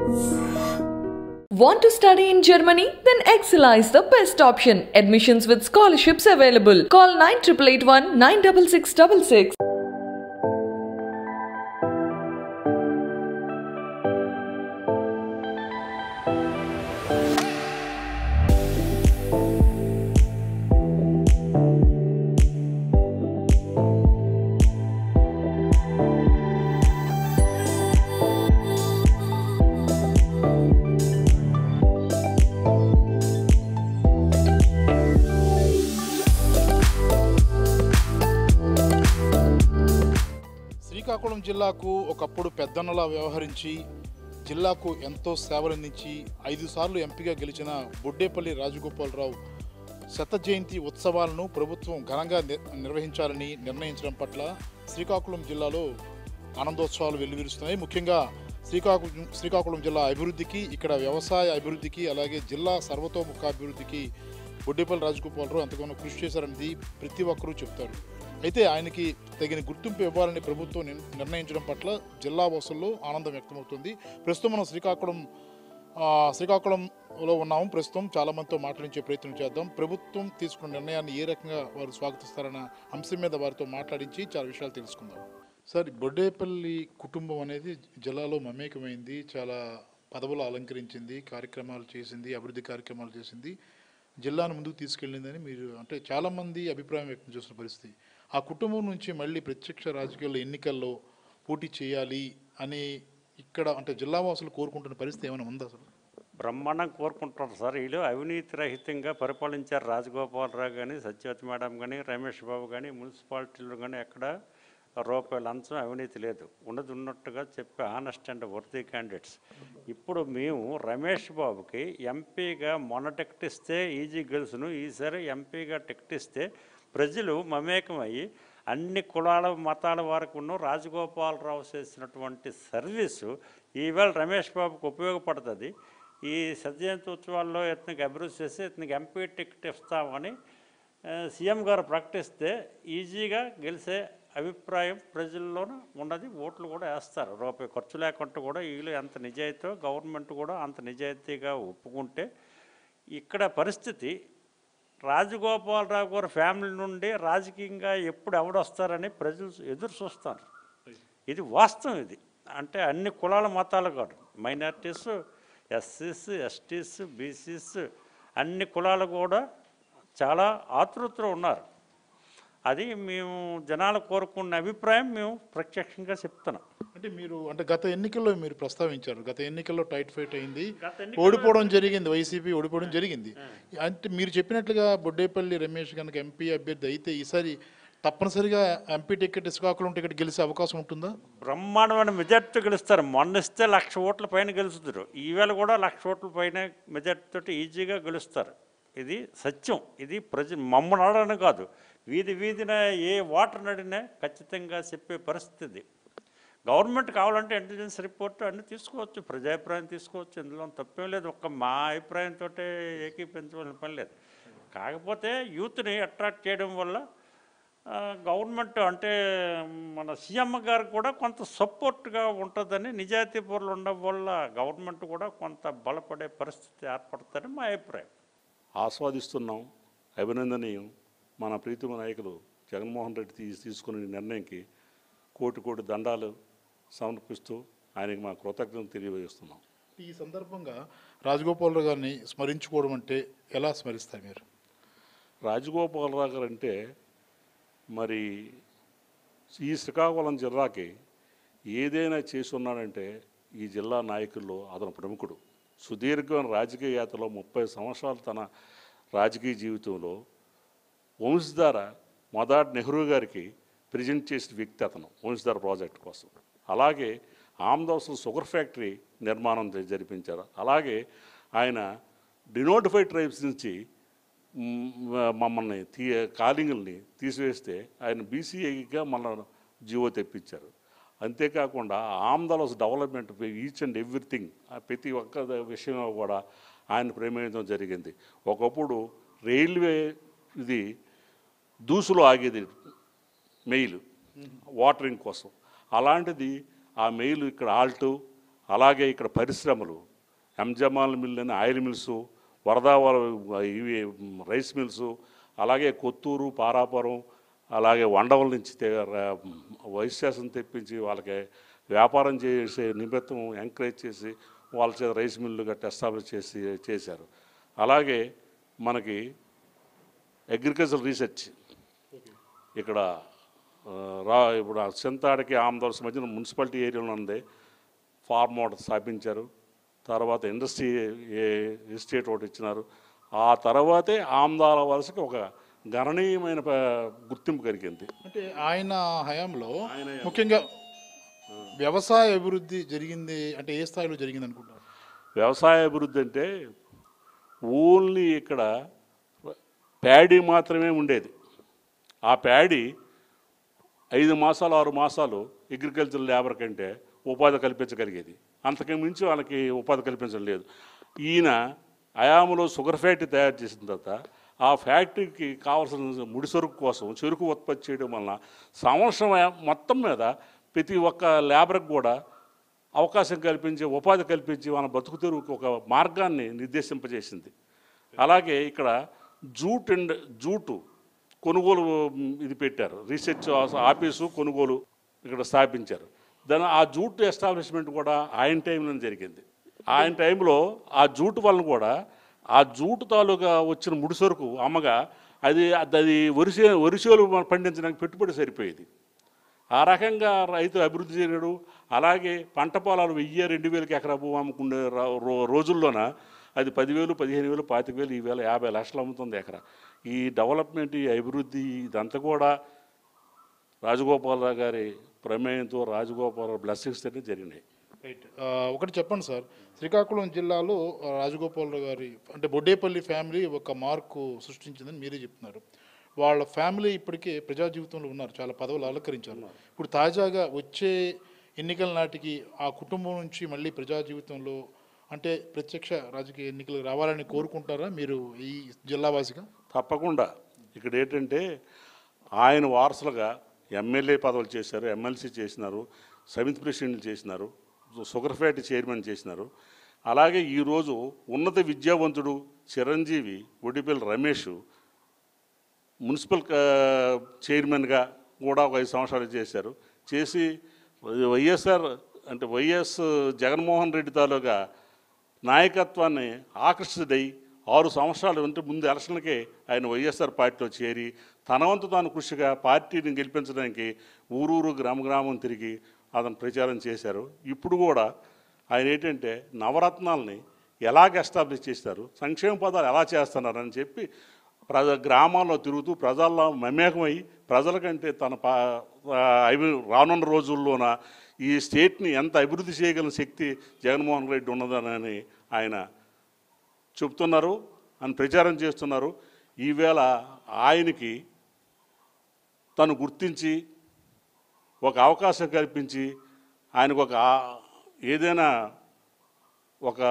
Want to study in Germany? Then Excella is the best option. Admissions with scholarships available. Call 9881 96666. Srikakulam జిల్లాకు ఒకప్పుడు పెద్దన్నలా వ్యవహరించి జిల్లాకు ఎంతో సేవలందించి ఐదు సార్లు ఎంపీగా గెలిచిన బొడ్డేపల్లి రాజగోపాలరావు శత జయంతి ఉత్సవాలను ప్రభుత్వం ఘనంగా నిర్- నిర్వహించాలని నిర్ణయించడం పట్ల శ్రీకాకుళం జిల్లాలో ఆనందోత్సవాలు వెల్లువిరుస్తున్నాయి ముఖ్యంగా శ్రీకాకుళం శ్రీకాకుళం జిల్లా అభివృద్ధికి ఇక్కడ వ్యవసాయ అభివృద్ధికి అలాగే జిల్లా సర్వతోముఖ అభివృద్ధికి బొడ్డేపల్లి రాజగోపాలరావు ఎంతగానో కృషి చేశారనేది ప్రతి ఒక్కరూ చెప్తారు అయితే ఆయనకి తగిన గుర్తింపు ఇవ్వాలని ప్రభుత్వం నిర్- నిర్ణయించడం పట్ల జిల్లా వాసుల్లో ఆనందం వ్యక్తమవుతుంది ప్రస్తుతం మనం శ్రీకాకుళం ఆ, శ్రీకాకుళంలో ఉన్నాము ప్రస్తుతం చాలా మందితో మాట్లాడించే ప్రయత్నం చేద్దాం ప్రభుత్వం తీసుకున్న నిర్ణయాన్ని ఏ రకంగా వారు స్వాగతిస్తారన్న అంశం మీద వారితో మాట్లాడించి చాలా విషయాలు తెలుసుకుందాం సార్ బొడ్డేపల్లి కుటుంబం అనేది జిల్లాలో మమేకమైంది చాలా పదవులు అలంకరించింది కార్యక్రమాలు చేసింది అభివృద్ధి కార్యక్రమాలు చేసింది జిల్లాను ముందుకు తీసుకెళ్ళిందని మీరు అంటే చాలామంది అభిప్రాయం వ్యక్తం చేసిన పరిస్థితి ఆ కుటుంబం నుంచి మళ్ళీ ప్రత్యక్ష రాజకీయాల్లో ఎన్నికల్లో పోటీ చేయాలి అని ఇక్కడ అంటే జిల్లా వాసులు కోరుకుంటున్న పరిస్థితి ఏమైనా ఉందా అసలు బ్రహ్మాండం కోరుకుంటున్నారు సార్ వీళ్ళు అవినీతి రహితంగా పరిపాలించారు రాజగోపాలరావు కానీ సత్యవతి మేడం కానీ రమేష్ బాబు కానీ మున్సిపాలిటీలు కానీ ఎక్కడ రూపాయల లంచం అవినీతి లేదు ఉన్నది ఉన్నట్టుగా చెప్పే ఆనెస్ట్ అండ్ వర్తీ క్యాండిడేట్స్ ఇప్పుడు మేము రమేష్ బాబుకి ఎంపీగా మొన్న టికెట్ ఇస్తే ఈజీ గెలుసును ఈసారి ఎంపీగా టికెట్ ఇస్తే ప్రజలు మమేకమయ్యి అన్ని కులాల మతాల వరకు ఉన్న రాజగోపాలరావు చేసినటువంటి సర్వీసు ఈవేళ రమేష్ బాబుకు ఉపయోగపడుతుంది ఈ సత్యజయంతి ఉత్సవాల్లో ఇతనికి అభివృద్ధి చేసి ఇతనికి ఎంపీ టికెట్ ఇస్తామని ఆ, సీఎం గారు ప్రకటిస్తే ఈజీగా గెలిచే అభిప్రాయం ప్రజల్లోనూ ఉన్నది ఓట్లు కూడా వేస్తారు రూపాయి ఖర్చు లేకుండా కూడా వీళ్ళు ఎంత నిజాయితీతో గవర్నమెంట్ కూడా అంత నిజాయితీగా ఒప్పుకుంటే ఇక్కడ పరిస్థితి రాజగోపాలరావు గారి ఫ్యామిలీ నుండి రాజకీయంగా ఎప్పుడు ఎవడొస్తారని ప్రజలు ఎదురు చూస్తారు ఇది వాస్తవం ఇది అంటే అన్ని కులాల మతాలు కాదు మైనార్టీస్ ఎస్సీస్ ఎస్టీస్ బీసీస్ అన్ని కులాలు కూడా చాలా ఆతృతలో ఉన్నారు అది మేము జనాలు కోరుకున్న అభిప్రాయం మేము ప్రత్యక్షంగా చెప్తున్నాం అంటే మీరు అంటే గత ఎన్నికల్లో మీరు ప్రస్తావించారు గత ఎన్నికల్లో టైట్ ఫైట్ అయింది గత ఎన్నికల్లో- ఓడిపోవడం జరిగింది వైసీపీ ఓడిపోవడం జరిగింది అంటే మీరు చెప్పినట్లుగా బొడ్డేపల్లి రమేష్ కనుక ఎంపీ అభ్యర్థి అయితే ఈసారి తప్పనిసరిగా ఎంపీ టికెట్ శ్రీకాకుళం టికెట్ గెలిచే అవకాశం ఉంటుందా బ్రహ్మాండమైన మెజార్టీతో గెలుస్తారు మొన్న ఇస్తే లక్ష ఓట్ల పైన గెలుస్తారు ఈవేళ కూడా లక్ష ఓట్ల పైన మెజార్టీతో ఈజీగా గెలుస్తారు ఇది సత్యం ఇది ప్రజ మమ్మల్ని ఆడని కాదు వీధి వీధిన ఏ ఓటర్ నడినా ఖచ్చితంగా చెప్పే పరిస్థితి గవర్నమెంట్ కావాలంటే ఇంటెలిజెన్స్ రిపోర్ట్ అన్ని తీసుకోవచ్చు ప్రజాభిప్రాయం తీసుకోవచ్చు ఇందులో తప్పేం లేదు ఒక్క మా అభిప్రాయంతో ఏకీపించవలసిన పని లేదు కాకపోతే యూత్ని అట్రాక్ట్ చేయడం వల్ల ఆ, గవర్నమెంట్ అంటే మన సీఎం గారు కూడా కొంత సపోర్ట్గా ఉంటుందని నిజాయితీ పరులు ఉండడం వల్ల గవర్నమెంట్ కూడా కొంత బలపడే పరిస్థితి ఏర్పడుతుందని మా అభిప్రాయం ఆస్వాదిస్తున్నాం అభినందనీయం మన ప్రీతమ నాయకులు జగన్మోహన్ రెడ్డి తీ తీసుకున్న ఈ నిర్ణయంకి కోటి కోటి దండాలు సమర్పిస్తూ ఆయనకి మా కృతజ్ఞతలు తెలియజేస్తున్నాం ఈ సందర్భంగా రాజగోపాలరావు గారిని స్మరించుకోవడం అంటే ఎలా స్మరిస్తారు మీరు రాజగోపాలరావు గారు అంటే మరి ఈ శ్రీకాకుళం జిల్లాకి ఏదైనా చేసి ఉన్నాడంటే ఈ జిల్లా నాయకుల్లో అతను ప్రముఖుడు సుదీర్ఘమైన రాజకీయ యాత్రలో ముప్పై సంవత్సరాలు తన రాజకీయ జీవితంలో వంశధార మొదటి నెహ్రూ గారికి ప్రజెంట్ చేసిన వ్యక్తి అతను వంశధార ప్రాజెక్ట్ కోసం అలాగే ఆమ్దాసు షుగర్ ఫ్యాక్టరీ నిర్మాణం జ- జరిపించారు అలాగే ఆయన డినోటిఫైడ్ ట్రైబ్స్ నుంచి మ్, మమ్మల్ని తీ కాలింగుల్ని తీసివేస్తే ఆయన బీసీఐగా మళ్ళీ జీవో తెప్పించారు అంతేకాకుండా ఆమ్దాలస్ డెవలప్మెంట్ ఈచ్ అండ్ ఎవ్రీథింగ్ ప్రతి ఒక్క విషయంలో కూడా ఆయన ప్రమేయం జరిగింది ఒకప్పుడు రైల్వే ఇది దూసులో ఆగేది మెయిల్ వాటరింగ్ కోసం అలాంటిది ఆ మెయిల్ ఇక్కడ ఆల్టు అలాగే ఇక్కడ పరిశ్రమలు ఎంజమాల్ మిల్ అని ఆయిల్ మిల్స్ వరదావర ఇవి రైస్ మిల్స్ అలాగే కొత్తూరు పారాపురం అలాగే వండవల నుంచి తే- ర- వైస్ స్టేషన్ తెప్పించి వాళ్ళకి వ్యాపారం చేసే నిమిత్తం ఎంకరేజ్ చేసి వాళ్ళ చేత రైస్ మిల్లు గట్టి ఎస్టాబ్లిష్ చేసి చేశారు అలాగే మనకి అగ్రికల్చర్ రీసెర్చ్ ఇక్కడ ఆ, రా ఇప్పుడు ఆ చింతాడికి ఆమదవలస మధ్యన మున్సిపాలిటీ ఏరియాలో ఉంది ఫార్మ్ ఒకటి స్థాపించారు తర్వాత ఇండస్ట్రీ ఏ- ఎస్టేట్ ఒకటి ఇచ్చినారు ఆ తర్వాతే ఆమదాల వలసకి ఒక గణనీయమైన ప- గుర్తింపు కలిగింది అంటే ఆయన హయాంలో ముఖ్యంగా వ్యవసాయ అభివృద్ధి జరిగింది అంటే ఏ స్థాయిలో జరిగింది అనుకుంటారు వ్యవసాయ అభివృద్ధి అంటే ఓన్లీ ఇక్కడ ప్యాడీ మాత్రమే ఉండేది ఆ ప్యాడీ ఐదు మాసాలు ఆరు మాసాలు అగ్రికల్చర్ లేబర్ కంటే ఉపాధి కల్పించగలిగేది అంతకు మించి వాళ్ళకి ఉపాధి కల్పించడం లేదు ఈయన అయాములో షుగర్ ఫ్యాక్టరీ తయారు చేసిన తర్వాత ఆ ఫ్యాక్టరీకి కావాల్సిన ముడిసరుకు కోసం చెరుకు ఉత్పత్తి చేయడం వలన సంవత్సరం మొత్తం మీద ప్రతి ఒక్క లేబర్కి కూడా అవకాశం కల్పించి ఉపాధి కల్పించి మన బతుకు తెరువుకి ఒక మార్గాన్ని నిర్దేశింపజేసింది అలాగే ఇక్కడ జూట్ అండ్ జూటు కొనుగోలు మ్, ఇది పెట్టారు రీసెర్చ్ ఆఫీసు కొనుగోలు ఇక్కడ స్థాపించారు దాని ఆ జూట్ ఎస్టాబ్లిష్మెంట్ కూడా ఆయన టైంలో జరిగింది ఆయన టైంలో ఆ జూట్ వలన కూడా ఆ జూటు తాలూకా వచ్చిన ముడిసరుకు అమ్మగా అది అది వరిసే వరిసేలు పండించడానికి పెట్టుబడి సరిపోయేది ఆ రకంగా రైతు అభివృద్ధి చేయడు అలాగే పంట పొలాలు వెయ్యి రెండు వేలకి ఎకరా భూమి అమ్ముకునే రా- రో- రోజుల్లోన అది పదివేలు పదిహేను వేలు పాతిక వేలు ఈ వేల యాభై లక్షలు అమ్ముతుంది ఎకరా ఈ డెవలప్మెంట్ ఈ అభివృద్ధి ఇదంతా కూడా రాజగోపాలరావు గారి ప్రమేయంతో రాజగోపాలరావు బ్లెస్సింగ్స్ తోనే జరిగినాయి రైట్ ఆ, ఒకటి చెప్పండి సార్ శ్రీకాకుళం జిల్లాలో ఆ, రాజగోపాలరావు గారి అంటే బొడ్డేపల్లి ఫ్యామిలీ ఒక మార్కు సృష్టించిందని మీరే చెప్తున్నారు వాళ్ళ ఫ్యామిలీ ఇప్పటికే ప్రజా జీవితంలో ఉన్నారు చాలా పదవులు అలంకరించారు ఇప్పుడు తాజాగా వచ్చే ఎన్నికల నాటికి ఆ కుటుంబం నుంచి మళ్ళీ ప్రజా జీవితంలో అంటే ప్రత్యక్ష రాజకీయ ఎన్నికలు రావాలని కోరుకుంటారా మీరు ఈ జిల్లావాసిగా తప్పకుండా ఇక్కడ ఏంటంటే ఆయన వారసులుగా ఎమ్మెల్యే పదవులు చేశారు ఎమ్మెల్సీ చేసినారు సమితి ప్రెసిడెంట్లు చేసినారు షుగర్ ఫ్యాక్టరీ చైర్మన్ చేసినారు అలాగే ఈరోజు ఉన్నత విద్యావంతుడు చిరంజీవి ఒడిపల్లి రమేష్ మున్సిపల్ కా- చైర్మన్గా కూడా ఒక ఐదు సంవత్సరాలు చేశారు చేసి వైఎస్ఆర్ అంటే వైఎస్ జగన్మోహన్ రెడ్డి తాలూకా నాయకత్వాన్ని ఆకర్షితుడై ఆరు సంవత్సరాలు అంటే ముందు ఎలక్షన్లకే ఆయన వైఎస్ఆర్ పార్టీలో చేరి తన వంతు తాను కృషిగా పార్టీని గెలిపించడానికి ఊరూరు గ్రామ గ్రామం తిరిగి అతను ప్రచారం చేశారు ఇప్పుడు కూడా ఆయన ఏంటంటే నవరత్నాల్ని ఎలాగ ఎస్టాబ్లిష్ చేస్తారు సంక్షేమ పదాలు ఎలా చేస్తున్నారని చెప్పి ప్రజ గ్రామాల్లో తిరుగుతూ ప్రజల్లో మమేకమై ప్రజలకంటే తన పా ఆ, అభి రానున్న రోజుల్లోన ఈ స్టేట్ని ఎంత అభివృద్ధి చేయగలిగిన శక్తి జగన్మోహన్ రెడ్డి ఉన్నదని ఆయన చెప్తున్నారు అని ప్రచారం చేస్తున్నారు ఈవేళ ఆయనకి తను గుర్తించి ఒక అవకాశం కల్పించి ఆయనకు ఒక ఆ- ఏదైనా ఒక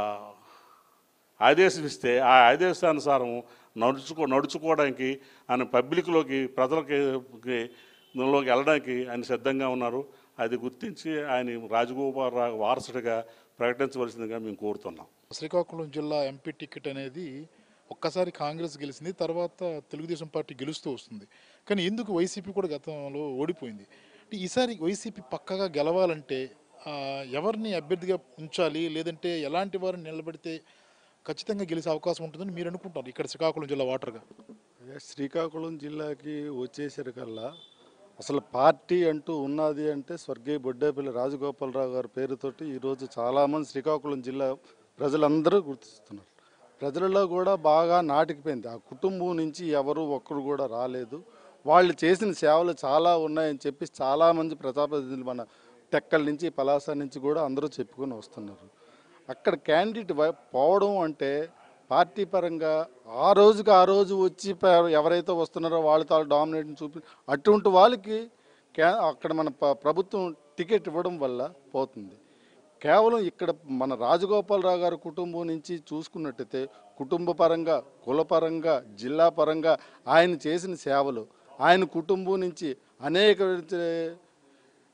ఆదేశం ఇస్తే ఆ ఆదేశానుసారం నడుచుకో నడుచుకోవడానికి ఆయన పబ్లిక్లోకి ప్రజలకి లోకి వెళ్ళడానికి ఆయన సిద్ధంగా ఉన్నారు అది గుర్తించి ఆయన రాజగోపాల్ రావు వారసుడిగా ప్రకటించవలసిందిగా మేము కోరుతున్నాం శ్రీకాకుళం జిల్లా ఎంపీ టికెట్ అనేది ఒక్కసారి కాంగ్రెస్ గెలిచింది తర్వాత తెలుగుదేశం పార్టీ గెలుస్తూ వస్తుంది కానీ ఎందుకు వైసీపీ కూడా గతంలో ఓడిపోయింది అంటే ఈసారి వైసీపీ పక్కగా గెలవాలంటే ఆ, ఎవరిని అభ్యర్థిగా ఉంచాలి లేదంటే ఎలాంటి వారిని నిలబెడితే ఖచ్చితంగా గెలిచే అవకాశం ఉంటుందని మీరు అనుకుంటారు ఇక్కడ శ్రీకాకుళం జిల్లా వాటర్గా అదే శ్రీకాకుళం జిల్లాకి వచ్చేసరికల్లా అసలు పార్టీ అంటూ ఉన్నది అంటే స్వర్గీయ బొడ్డేపల్లి రాజగోపాలరావు గారి పేరుతోటి ఈరోజు చాలామంది శ్రీకాకుళం జిల్లా ప్రజలందరూ గుర్తిస్తున్నారు ప్రజలలో కూడా బాగా నాటికిపోయింది ఆ కుటుంబం నుంచి ఎవరు ఒక్కరు కూడా రాలేదు వాళ్ళు చేసిన సేవలు చాలా ఉన్నాయని చెప్పి చాలామంది ప్రజాప్రతినిధులు మన టెక్కల నుంచి పలాస నుంచి కూడా అందరూ చెప్పుకొని వస్తున్నారు అక్కడ క్యాండిడేట్ వై- పోవడం అంటే పార్టీ పరంగా ఆ రోజుకి ఆ రోజు వచ్చి ప- ఎవరైతే వస్తున్నారో వాళ్ళ తాను డామినేషన్ చూపి అటువంటి వాళ్ళకి క్యా అక్కడ మన ప- ప్రభుత్వం టికెట్ ఇవ్వడం వల్ల పోతుంది కేవలం ఇక్కడ మన రాజగోపాలరావు గారి కుటుంబం నుంచి చూసుకున్నట్టయితే కుటుంబ పరంగా కులపరంగా జిల్లా పరంగా ఆయన చేసిన సేవలు ఆయన కుటుంబం నుంచి అనేక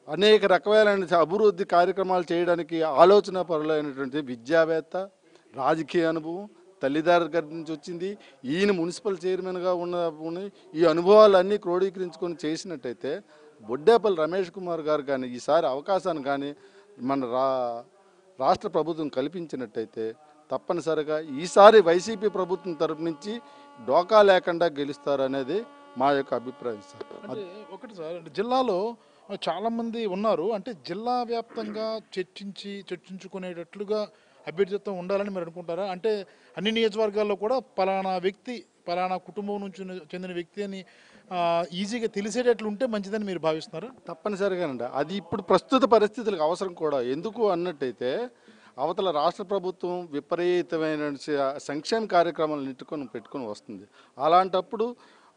అనేక రకమైన అభివృద్ధి కార్యక్రమాలు చేయడానికి ఆలోచన పరులైనటువంటి విద్యావేత్త రాజకీయ అనుభవం తల్లిదండ్రుల గారి నుంచి వచ్చింది ఈయన మున్సిపల్ చైర్మన్గా ఉన్న ఉన్న ఈ అనుభవాలన్నీ క్రోడీకరించుకొని చేసినట్టయితే బొడ్డేపల్లి రమేష్ కుమార్ గారు కానీ ఈసారి అవకాశాన్ని కానీ మన రా రాష్ట్ర ప్రభుత్వం కల్పించినట్టయితే తప్పనిసరిగా ఈసారి వైసీపీ ప్రభుత్వం తరపు నుంచి డోకా లేకుండా గెలుస్తారనేది మా యొక్క అభిప్రాయం సార్ అంటే ఒకటి సార్ అంటే జిల్లాలో చాలా మంది ఉన్నారు అంటే జిల్లా వ్యాప్తంగా చర్చించి చర్చించుకునేటట్లుగా అభ్యర్థిత్వం ఉండాలని మీరు అనుకుంటారా అంటే అన్ని నియోజకవర్గాల్లో కూడా పలానా వ్యక్తి పలానా కుటుంబం నుంచి చెందిన వ్యక్తి అని ఆ, ఈజీగా తెలిసేటట్లు ఉంటే మంచిదని మీరు భావిస్తున్నారా తప్పనిసరిగానండి అది ఇప్పుడు ప్రస్తుత పరిస్థితులకు అవసరం కూడా ఎందుకు అన్నట్టయితే అవతల రాష్ట్ర ప్రభుత్వం విపరీతమైన స- సంక్షేమ కార్యక్రమాలు నెట్టుకొని పెట్టుకొని వస్తుంది అలాంటప్పుడు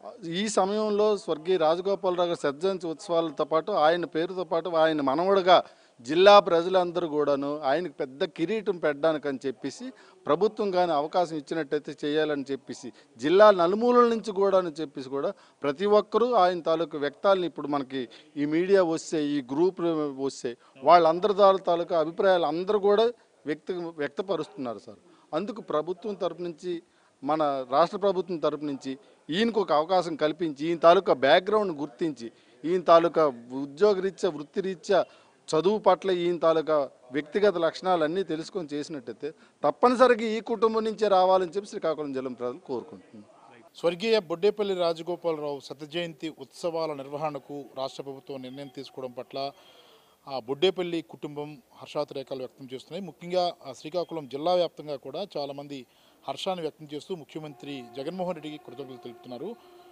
ఈ సమయంలో స్వర్గీయ రాజగోపాలరావు గారి సర్జన్స్ ఉత్సవాలతో పాటు ఆయన పేరుతో పాటు ఆయన మనవడుగా జిల్లా ప్రజలందరూ కూడాను ఆయనకు పెద్ద కిరీటం పెట్టడానికి అని చెప్పేసి ప్రభుత్వం కానీ అవకాశం ఇచ్చినట్టయితే చేయాలని చెప్పేసి జిల్లా నలుమూలల నుంచి కూడా అని చెప్పేసి కూడా ప్రతి ఒక్కరూ ఆయన తాలూకు వ్యక్తాలని ఇప్పుడు మనకి ఈ మీడియా వస్తే ఈ గ్రూప్ వస్తే వాళ్ళందరి తాలూ- తాలూకు అభిప్రాయాలు అందరూ కూడా వ్యక్తి వ్యక్తపరుస్తున్నారు సార్ అందుకు ప్రభుత్వం తరపు నుంచి మన రాష్ట్ర ప్రభుత్వం తరపు నుంచి ఈయనకు ఒక అవకాశం కల్పించి ఈయన తాలూకా బ్యాక్గ్రౌండ్ గుర్తించి ఈయన తాలూకా ఉద్యోగరీత్యా వృత్తిరీత్యా చదువు పట్ల ఈయన తాలూకా వ్యక్తిగత లక్షణాలన్నీ తెలుసుకొని చేసినట్టయితే తప్పనిసరిగా ఈ కుటుంబం నుంచే రావాలని చెప్పి శ్రీకాకుళం జిల్లా ప్రజలు కోరుకుంటున్నాను స్వర్గీయ బొడ్డేపల్లి రాజగోపాలరావు శత జయంతి ఉత్సవాల నిర్వహణకు రాష్ట్ర ప్రభుత్వం నిర్ణయం తీసుకోవడం పట్ల ఆ బొడ్డేపల్లి కుటుంబం హర్షాతిరేకాలు వ్యక్తం చేస్తున్నాయి ముఖ్యంగా ఆ శ్రీకాకుళం జిల్లా వ్యాప్తంగా కూడా చాలామంది హర్షాన్ని వ్యక్తం చేస్తూ ముఖ్యమంత్రి జగన్మోహన్ రెడ్డికి కృతజ్ఞతలు తెలుపుతున్నారు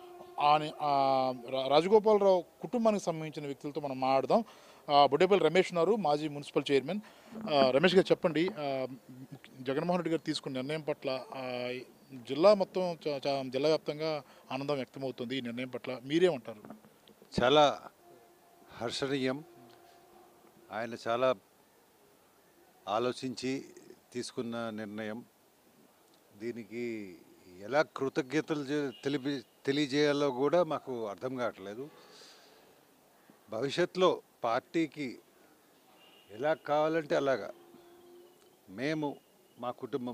ఆని- ఆ రా- రాజగోపాలరావు కుటుంబానికి సంబంధించిన వ్యక్తులతో మనం మాట్లాడదాం ఆ, బొడ్డేపల్లి రమేష్ ఉన్నారు మాజీ మున్సిపల్ చైర్మన్ ఆ, రమేష్ గారు చెప్పండి ఆ, ముఖ్య- జగన్మోహన్ రెడ్డి గారు తీసుకున్న నిర్ణయం పట్ల ఆ, జిల్లా మొత్తం చ- చ- జిల్లా వ్యాప్తంగా ఆనందం వ్యక్తమవుతుంది ఈ నిర్ణయం పట్ల మీరేమంటారు చాలా హర్షణీయం ఆయన చాలా ఆలోచించి తీసుకున్న నిర్ణయం దీనికి ఎలా కృతజ్ఞతలు చే- తెలిపి తెలియజేయాలో కూడా మాకు అర్థం కావట్లేదు భవిష్యత్తులో పార్టీకి ఎలా కావాలంటే అలాగా మేము మా కుటుంబం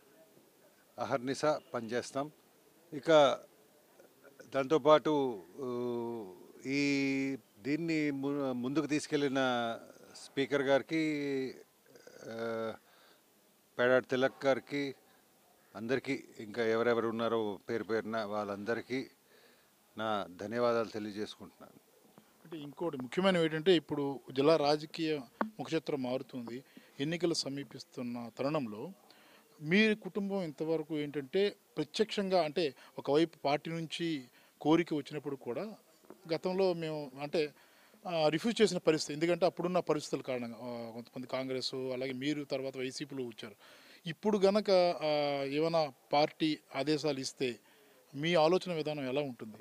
అహర్నిశ పనిచేస్తాం ఇక దాంతోపాటు ఊ, ఈ దీన్ని ము- ముందుకు తీసుకెళ్ళిన స్పీకర్ గారికి ఆ, పేడాడ్ తిలక్ గారికి అందరికీ ఇంకా ఎవరెవరు ఉన్నారో పేరు పేరున వాళ్ళందరికీ నా ధన్యవాదాలు తెలియజేసుకుంటున్నాను అంటే ఇంకోటి ముఖ్యమైనవి ఏంటంటే ఇప్పుడు జిల్లా రాజకీయ ముఖచిత్రం మారుతుంది ఎన్నికలు సమీపిస్తున్న తరుణంలో మీ కుటుంబం ఇంతవరకు ఏంటంటే ప్రత్యక్షంగా అంటే ఒకవైపు పార్టీ నుంచి కోరిక వచ్చినప్పుడు కూడా గతంలో మేము అంటే రిఫ్యూజ్ చేసిన పరిస్థితి ఎందుకంటే అప్పుడున్న పరిస్థితుల కారణంగా ఆ, కొంతమంది కాంగ్రెస్ అలాగే మీరు తర్వాత వైసీపీలో వచ్చారు ఇప్పుడు గనక ఆ, ఏమైనా పార్టీ ఆదేశాలు ఇస్తే మీ ఆలోచన విధానం ఎలా ఉంటుంది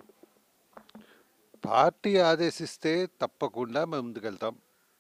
పార్టీ ఆదేశిస్తే తప్పకుండా మేము ముందుకెళ్తాం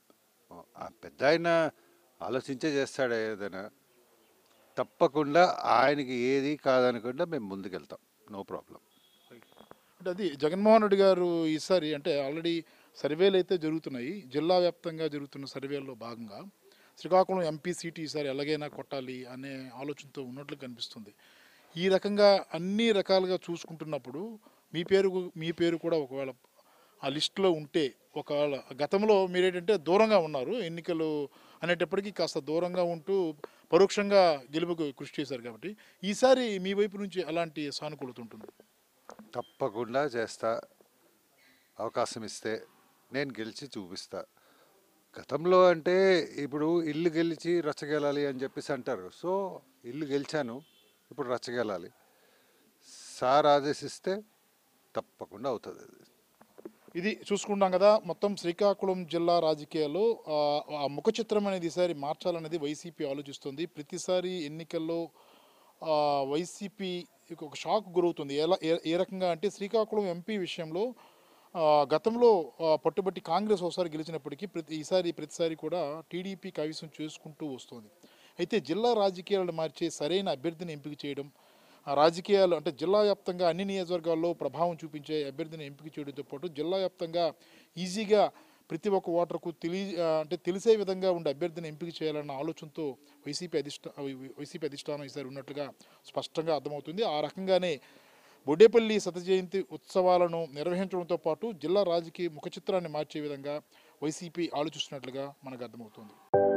ఆ పెద్ద ఆయన ఆలోచించే చేస్తాడు ఏదైనా తప్పకుండా ఆయనకి ఏది కాదనకుండా మేము ముందుకెళ్తాం నో ప్రాబ్లం అంటే అది జగన్మోహన్ రెడ్డి గారు ఈసారి అంటే ఆల్రెడీ సర్వేలు అయితే జరుగుతున్నాయి జిల్లా వ్యాప్తంగా జరుగుతున్న సర్వేల్లో భాగంగా శ్రీకాకుళం ఎంపీ సీటు ఈసారి ఎలాగైనా కొట్టాలి అనే ఆలోచనతో ఉన్నట్లు కనిపిస్తుంది ఈ రకంగా అన్ని రకాలుగా చూసుకుంటున్నప్పుడు మీ పేరు మీ పేరు కూడా ఒకవేళ ఆ లిస్టులో ఉంటే ఒకవేళ గతంలో మీరేంటంటే దూరంగా ఉన్నారు ఎన్నికలు అనేటప్పటికీ కాస్త దూరంగా ఉంటూ పరోక్షంగా గెలుపుకు కృషి చేశారు కాబట్టి ఈసారి మీ వైపు నుంచి ఎలాంటి సానుకూలత ఉంటుంది తప్పకుండా చేస్తా అవకాశం ఇస్తే నేను గెలిచి చూపిస్తా గతంలో అంటే ఇప్పుడు ఇల్లు గెలిచి రచ్చగెలాలి అని చెప్పేసి అంటారు సో ఇల్లు గెలిచాను ఇప్పుడు రచ్చగెలాలి సార్ ఆదేశిస్తే తప్పకుండా అవుతుంది అది ఇది చూసుకుంటాం కదా మొత్తం శ్రీకాకుళం జిల్లా రాజకీయాల్లో ఆ, ఆ ముఖ చిత్రం అనేది ఈసారి మార్చాలనేది వైసీపీ ఆలోచిస్తుంది ప్రతిసారి ఎన్నికల్లో ఆ, వైసీపీ ఒక షాక్ గురవుతుంది ఎలా ఏ- ఏ రకంగా అంటే శ్రీకాకుళం ఎంపీ విషయంలో ఆ, గతంలో ఆ, పట్టుబట్టి కాంగ్రెస్ ఒకసారి గెలిచినప్పటికీ ప్రతి ఈసారి ప్రతిసారి కూడా టీడీపీ కవిసం చేసుకుంటూ వస్తుంది అయితే జిల్లా రాజకీయాలను మార్చే సరైన అభ్యర్థిని ఎంపిక చేయడం ఆ రాజకీయాలు అంటే జిల్లా వ్యాప్తంగా అన్ని నియోజకవర్గాల్లో ప్రభావం చూపించే అభ్యర్థిని ఎంపిక చేయడంతో పాటు జిల్లా వ్యాప్తంగా ఈజీగా ప్రతి ఒక్క ఓటర్కు తెలి ఆ, అంటే తెలిసే విధంగా ఉండే అభ్యర్థిని ఎంపిక చేయాలన్న ఆలోచనతో వైసీపీ అధిష్ట వైసీపీ అధిష్టానం ఈసారి ఉన్నట్లుగా స్పష్టంగా అర్థమవుతుంది ఆ రకంగానే బొడ్డేపల్లి శత జయంతి ఉత్సవాలను నిర్వహించడంతో పాటు జిల్లా రాజకీయ ముఖ చిత్రాన్ని మార్చే విధంగా వైసీపీ ఆలోచిస్తున్నట్లుగా మనకు అర్థమవుతుంది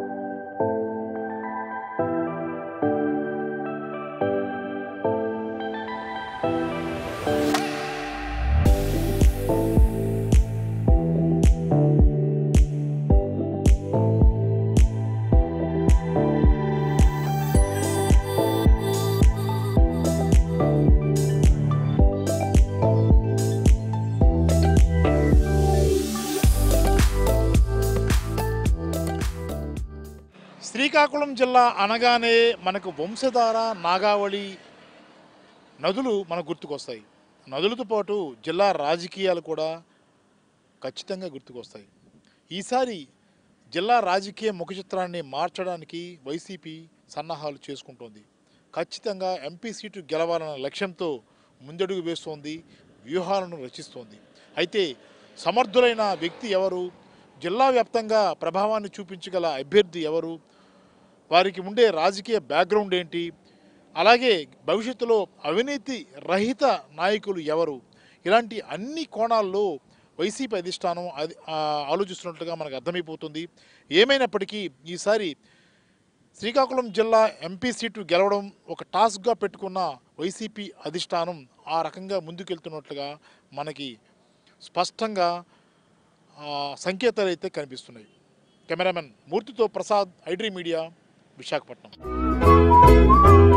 శ్రీకాకుళం జిల్లా అనగానే మనకు వంశధార నాగావళి నదులు మనకు గుర్తుకొస్తాయి నదులతో పాటు జిల్లా రాజకీయాలు కూడా ఖచ్చితంగా గుర్తుకొస్తాయి ఈసారి జిల్లా రాజకీయ ముఖ చిత్రాన్ని మార్చడానికి వైసీపీ సన్నాహాలు చేసుకుంటోంది ఖచ్చితంగా ఎంపీ సీటు గెలవాలన్న లక్ష్యంతో ముందడుగు వేస్తోంది వ్యూహాలను రచిస్తోంది అయితే సమర్థులైన వ్యక్తి ఎవరు జిల్లా వ్యాప్తంగా ప్రభావాన్ని చూపించగల అభ్యర్థి ఎవరు వారికి ఉండే రాజకీయ బ్యాక్గ్రౌండ్ ఏంటి అలాగే భవిష్యత్తులో అవినీతి రహిత నాయకులు ఎవరు ఇలాంటి అన్ని కోణాల్లో వైసీపీ అధిష్టానం అది ఆ, ఆలోచిస్తున్నట్లుగా మనకు అర్థమైపోతుంది ఏమైనప్పటికీ ఈసారి శ్రీకాకుళం జిల్లా ఎంపీ సీటు గెలవడం ఒక టాస్క్గా పెట్టుకున్న వైసీపీ అధిష్టానం ఆ రకంగా ముందుకెళ్తున్నట్లుగా మనకి స్పష్టంగా ఆ, సంకేతాలు అయితే కనిపిస్తున్నాయి కెమెరామెన్ మూర్తితో ప్రసాద్ ఐడ్రీ మీడియా విశాఖపట్నం